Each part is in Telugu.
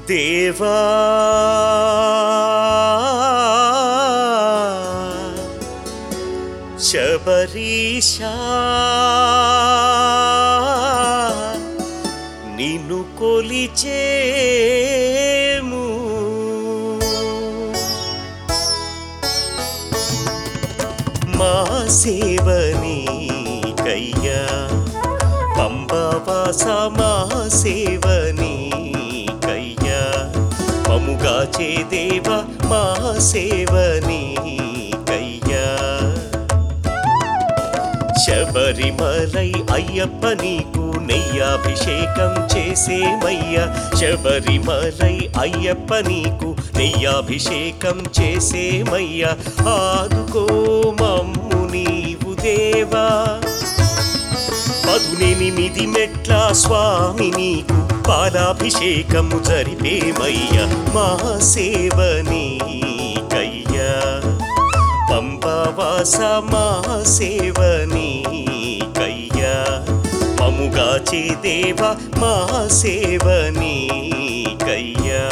దేవా శబరీషా నిన్ను కొలిచేము మా సేవని కయ్యా పంబవాస మా సేవని కయ్యా మముగా చేదేవ మా సేవని కయ్యా శబరిమలై అయ్యప్ప నీకు నెయ్యాభిషేకం చేసేమయ్యా శబరిమలై అయ్యప్ప నీకు నెయ్యాభిషేకం చేసేమయ్యా ఆదుకో మమ్ము నీవు దేవా పదునెనిమిది మెట్ల స్వామి నీకు పాలాభిషేకము జరిపేమయ్యా మా సేవని కయ్యా పంబవాస మా సేవని కయ్యా మముగా చేదేవ మా సేవని కయ్యా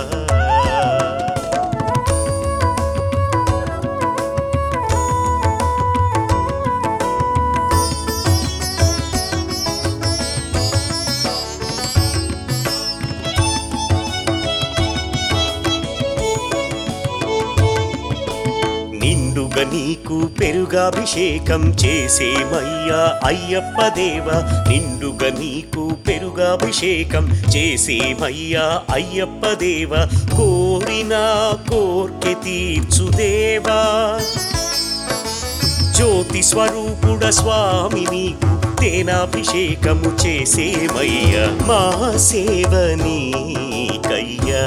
నిండుగా నీకు పెరుగాభిషేకం చేసేమయ్యా అయ్యప్ప దేవ నిండుగా నీకు పెరుగాభిషేకం చేసేమయ్యా అయ్యప్ప దేవ కోరిన కోర్కె తీర్చుదేవా జ్యోతి స్వరూపుడ స్వామి నీకు తేనాభిషేకము చేసేమయ్యా మా సేవని కయ్యా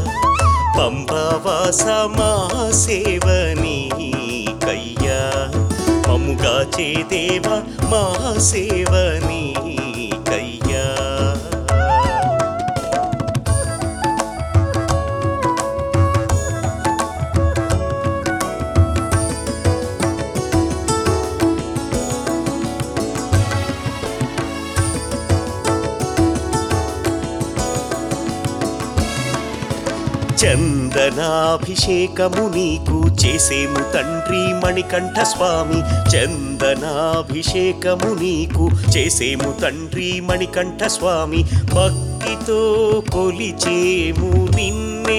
పంబవాస మా సేవని కయ్యా మముగా చేదేవ మా సేవని కయ్యా చందనాభిషేకము నీకు చేసేము తండ్రి మణికంఠ స్వామి చందనాభిషేకము నీకు చేసేము తండ్రి మణికంఠ స్వామి భక్తితో కొలిచేము నిన్నే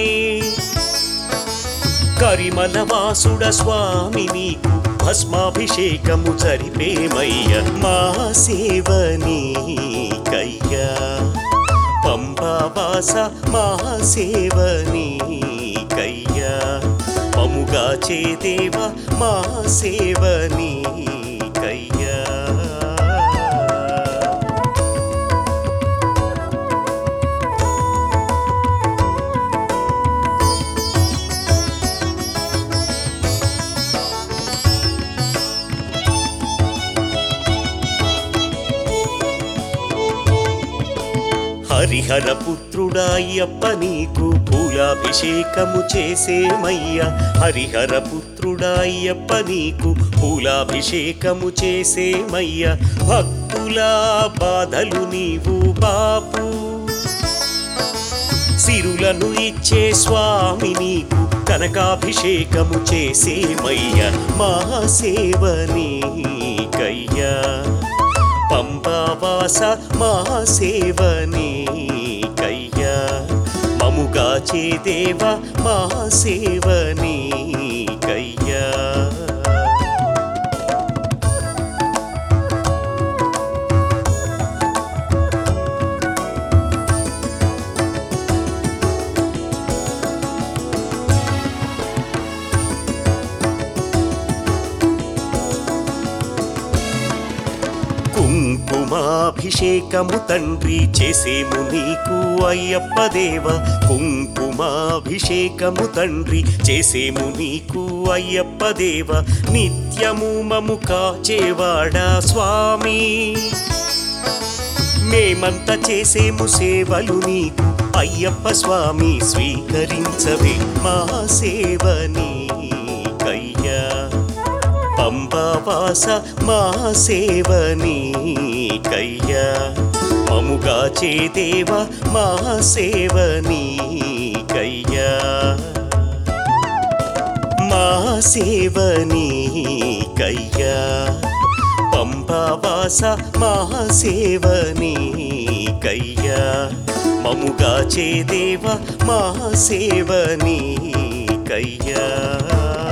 కరిమల వాసుడ స్వామి నీకు భస్మాభిషేకము జరిపేమయ్య మా సేవని కయ్యా పంబవాస మా సేవని కయ్యా మముగా చేదేవ మా సేవని కయ్యా హరిహర పుత్రుడాయ్యప్ప నీకు పూలాభిషేకము చేసేమయ్యా హరిహర పుత్రుడాయ్యప్ప నీకు పూలాభిషేకము చేసేమయ్యా భక్తుల బాధలు నీవు బాపు సిరులను ఇచ్చే స్వామి నీకు కనకాభిషేకము చేసేమయ్యా మా సేవని కయ్యా పంబవాస మా సేవని కయ్యా మముగా చేదేవ మా సేవని కయ్యా కుంకుమాభిషేకము తండ్రి చేసేము నీకు అయ్యప్ప దేవ కుంకుమాభిషేకము తండ్రి చేసేము నీకు అయ్యప్ప దేవ నిత్యము మము కాచేవాడా స్వామి మేమంత చేసేము సేవలు నీకు అయ్యప్ప స్వామి స్వీకరించవే మా సేవని కయ్యా పంబవాస మా సేవని కయ్యా మముగా చేదేవ మా సేవ నీకయ్యా మా సేవ నీకయ్యా పంబావాస మా సేవ నీకయ్యా మముగా చేదేవ మా సేవ నీకయ్యా